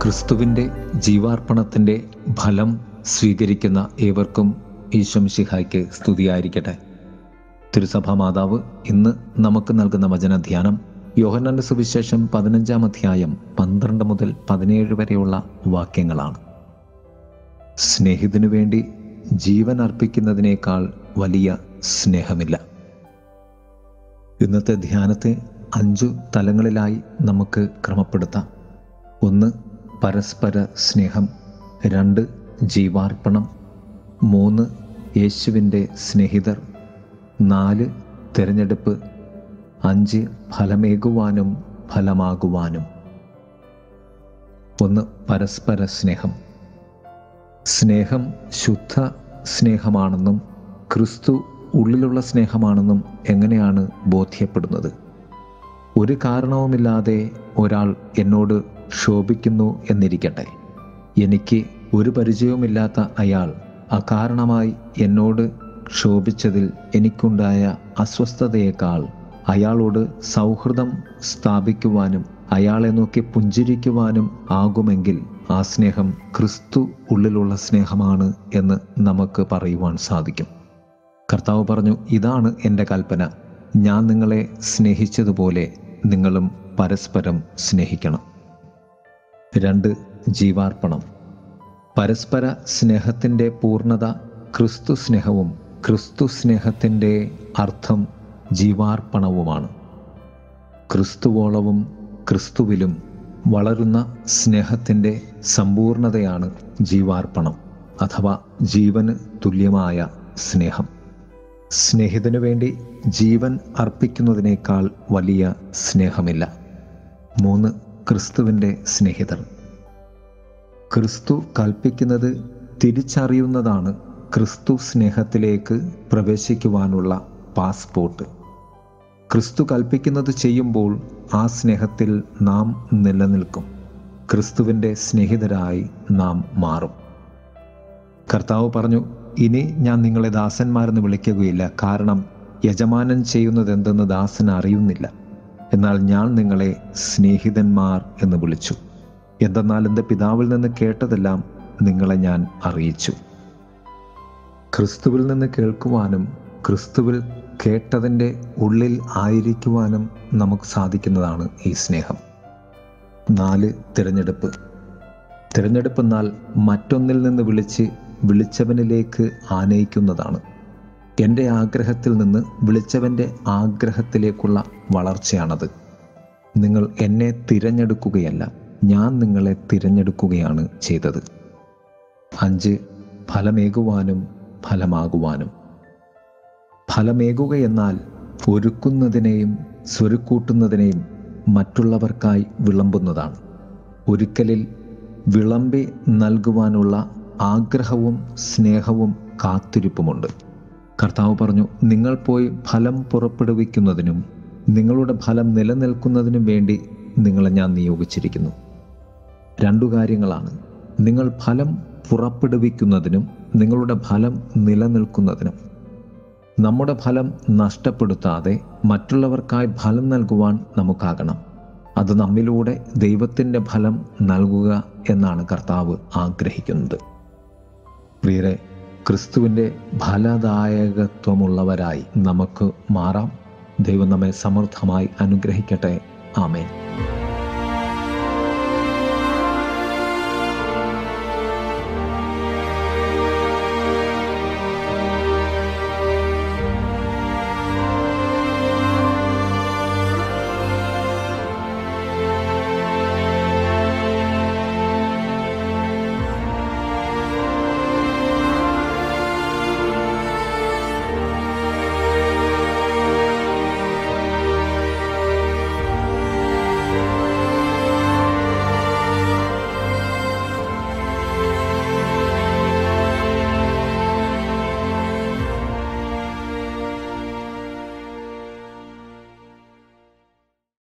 ക്രിസ്തുവിൻ്റെ ജീവാർപ്പണത്തിൻ്റെ ഫലം സ്വീകരിക്കുന്ന ഏവർക്കും ഈശ്വംശിഹായ്ക്ക് സ്തുതിയായിരിക്കട്ടെ തിരുസഭാ മാതാവ് ഇന്ന് നമുക്ക് നൽകുന്ന വചനധ്യാനം യോഹന്നാന്റെ സുവിശേഷം പതിനഞ്ചാം അധ്യായം പന്ത്രണ്ട് മുതൽ പതിനേഴ് വരെയുള്ള വാക്യങ്ങളാണ് സ്നേഹിതനു വേണ്ടി ജീവൻ അർപ്പിക്കുന്നതിനേക്കാൾ വലിയ സ്നേഹമില്ല ഇന്നത്തെ ധ്യാനത്തെ അഞ്ചു തലങ്ങളിലായി നമുക്ക് ക്രമപ്പെടുത്താം ഒന്ന് പരസ്പര സ്നേഹം രണ്ട് ജീവാർപ്പണം മൂന്ന് യേശുവിൻ്റെ സ്നേഹിതർ നാല് തിരഞ്ഞെടുപ്പ് അഞ്ച് ഫലമേകുവാനും ഫലമാകുവാനും ഒന്ന് പരസ്പര സ്നേഹം സ്നേഹം ശുദ്ധ സ്നേഹമാണെന്നും ക്രിസ്തു ഉള്ളിലുള്ള സ്നേഹമാണെന്നും എങ്ങനെയാണ് ബോധ്യപ്പെടുന്നത് ഒരു കാരണവുമില്ലാതെ ഒരാൾ എന്നോട് ക്ഷോഭിക്കുന്നു എന്നിരിക്കട്ടെ എനിക്ക് ഒരു പരിചയവുമില്ലാത്ത അയാൾ അകാരണമായി എന്നോട് ക്ഷോഭിച്ചതിൽ എനിക്കുണ്ടായ അസ്വസ്ഥതയേക്കാൾ അയാളോട് സൗഹൃദം സ്ഥാപിക്കുവാനും അയാളെ നോക്കി പുഞ്ചിരിക്കുവാനും ആകുമെങ്കിൽ ആ സ്നേഹം ക്രിസ്തു ഉള്ളിലുള്ള സ്നേഹമാണ് എന്ന് നമുക്ക് പറയുവാൻ സാധിക്കും കർത്താവ് പറഞ്ഞു ഇതാണ് എൻ്റെ കൽപ്പന ഞാൻ നിങ്ങളെ സ്നേഹിച്ചതുപോലെ നിങ്ങളും പരസ്പരം സ്നേഹിക്കണം രണ്ട് ജീവാർപ്പണം പരസ്പര സ്നേഹത്തിൻ്റെ പൂർണ്ണത ക്രിസ്തു സ്നേഹവും ക്രിസ്തു സ്നേഹത്തിൻ്റെ അർത്ഥം ജീവാർപ്പണവുമാണ് ക്രിസ്തുവോളവും ക്രിസ്തുവിലും വളരുന്ന സ്നേഹത്തിൻ്റെ സമ്പൂർണതയാണ് ജീവാർപ്പണം അഥവാ ജീവന് തുല്യമായ സ്നേഹം സ്നേഹിതനു വേണ്ടി ജീവൻ അർപ്പിക്കുന്നതിനേക്കാൾ വലിയ സ്നേഹമില്ല മൂന്ന് ക്രിസ്തുവിൻ്റെ സ്നേഹിതർ ക്രിസ്തു കൽപ്പിക്കുന്നത് തിരിച്ചറിയുന്നതാണ് ക്രിസ്തു സ്നേഹത്തിലേക്ക് പ്രവേശിക്കുവാനുള്ള പാസ്പോർട്ട് ക്രിസ്തു കൽപ്പിക്കുന്നത് ചെയ്യുമ്പോൾ ആ സ്നേഹത്തിൽ നാം നിലനിൽക്കും ക്രിസ്തുവിൻ്റെ സ്നേഹിതരായി നാം മാറും കർത്താവ് പറഞ്ഞു ഇനി ഞാൻ നിങ്ങളെ ദാസന്മാരെന്ന് വിളിക്കുകയില്ല കാരണം യജമാനൻ ചെയ്യുന്നത് എന്തെന്ന് ദാസൻ അറിയുന്നില്ല എന്നാൽ ഞാൻ നിങ്ങളെ സ്നേഹിതന്മാർ എന്ന് വിളിച്ചു എന്തെന്നാൽ എൻ്റെ പിതാവിൽ നിന്ന് കേട്ടതെല്ലാം നിങ്ങളെ ഞാൻ അറിയിച്ചു ക്രിസ്തുവിൽ നിന്ന് കേൾക്കുവാനും ക്രിസ്തുവിൽ കേട്ടതിൻ്റെ ഉള്ളിൽ ആയിരിക്കുവാനും നമുക്ക് സാധിക്കുന്നതാണ് ഈ സ്നേഹം നാല് തിരഞ്ഞെടുപ്പ് തിരഞ്ഞെടുപ്പ് എന്നാൽ മറ്റൊന്നിൽ നിന്ന് വിളിച്ച് വിളിച്ചവനിലേക്ക് ആനയിക്കുന്നതാണ് എൻ്റെ ആഗ്രഹത്തിൽ നിന്ന് വിളിച്ചവൻ്റെ ആഗ്രഹത്തിലേക്കുള്ള വളർച്ചയാണത് നിങ്ങൾ എന്നെ തിരഞ്ഞെടുക്കുകയല്ല ഞാൻ നിങ്ങളെ തിരഞ്ഞെടുക്കുകയാണ് ചെയ്തത് അഞ്ച് ഫലമേകുവാനും ഫലമാകുവാനും ഫലമേകുക എന്നാൽ ഒരുക്കുന്നതിനെയും സ്വരുക്കൂട്ടുന്നതിനെയും മറ്റുള്ളവർക്കായി വിളമ്പുന്നതാണ് ഒരുക്കലിൽ വിളമ്പി നൽകുവാനുള്ള ആഗ്രഹവും സ്നേഹവും കാത്തിരിപ്പുമുണ്ട് കർത്താവ് പറഞ്ഞു നിങ്ങൾ പോയി ഫലം പുറപ്പെടുവിക്കുന്നതിനും നിങ്ങളുടെ ഫലം നിലനിൽക്കുന്നതിനും വേണ്ടി നിങ്ങളെ ഞാൻ നിയോഗിച്ചിരിക്കുന്നു രണ്ടു കാര്യങ്ങളാണ് നിങ്ങൾ ഫലം പുറപ്പെടുവിക്കുന്നതിനും നിങ്ങളുടെ ഫലം നിലനിൽക്കുന്നതിനും നമ്മുടെ ഫലം നഷ്ടപ്പെടുത്താതെ മറ്റുള്ളവർക്കായി ഫലം നൽകുവാൻ നമുക്കാകണം അത് നമ്മിലൂടെ ദൈവത്തിൻ്റെ ഫലം നൽകുക എന്നാണ് കർത്താവ് ആഗ്രഹിക്കുന്നത് പ്രിയരെ ക്രിസ്തുവിൻ്റെ ഫലദായകത്വമുള്ളവരായി നമുക്ക് മാറാം ദൈവം നമ്മെ സമൃദ്ധമായി അനുഗ്രഹിക്കട്ടെ ആമേൻ